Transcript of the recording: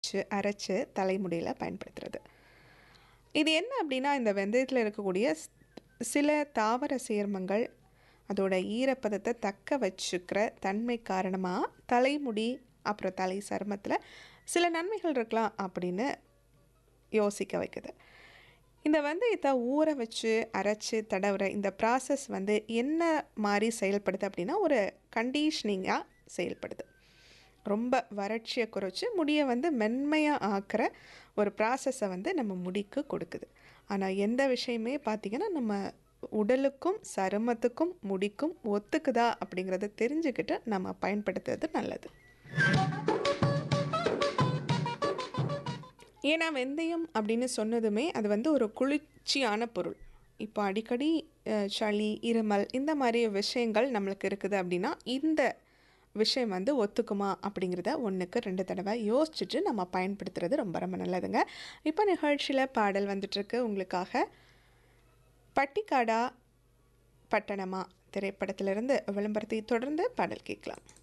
வச்சு அரைச்சு தலைமுடியில் பயன்படுத்துறது இது என்ன அப்படின்னா இந்த வெந்தயத்தில் இருக்கக்கூடிய ஸ்- சில தாவர சேர்மங்கள் அதோட ஈரப்பதத்தை தக்க வச்சுக்கிற தன்மை காரணமாக தலைமுடி அப்புறம் தலை சருமத்தில் சில நன்மைகள் இருக்கலாம் அப்படின்னு யோசிக்க வைக்குது இந்த வெந்தயத்தை ஊற வச்சு அரைச்சு தடவுற இந்த ப்ராசஸ் வந்து என்ன மாதிரி செயல்படுது அப்படின்னா ஒரு கண்டிஷனிங்காக செயல்படுது ரொம்ப வறட்சியை குறைச்சி முடியை வந்து மென்மையாக ஆக்குற ஒரு ப்ராசஸை வந்து நம்ம முடிக்கு கொடுக்குது ஆனால் எந்த விஷயமே பார்த்திங்கன்னா நம்ம உடலுக்கும் சருமத்துக்கும் முடிக்கும் ஒத்துக்குதா அப்படிங்கிறத தெரிஞ்சுக்கிட்டு நம்ம பயன்படுத்துறது நல்லது ஏன்னா வெந்தயம் அப்படின்னு சொன்னதுமே அது வந்து ஒரு குளிர்ச்சியான பொருள் இப்போ அடிக்கடி அஹ், சளி இருமல் இந்த மாதிரி விஷயங்கள் நம்மளுக்கு இருக்குது அப்படின்னா இந்த விஷயம் வந்து ஒத்துக்குமா அப்படிங்கிறத ஒன்றுக்கு ரெண்டு தடவை யோசிச்சுட்டு நம்ம பயன்படுத்துறது ரொம்ப ரொம்ப நல்லதுங்க இப்போ நிகழ்ச்சியில் பாடல் வந்துட்டுருக்கு உங்களுக்காக பட்டிக்காடா பட்டணமா திரைப்படத்திலிருந்து விளம்பரத்தை தொடர்ந்து பாடல் கேட்கலாம்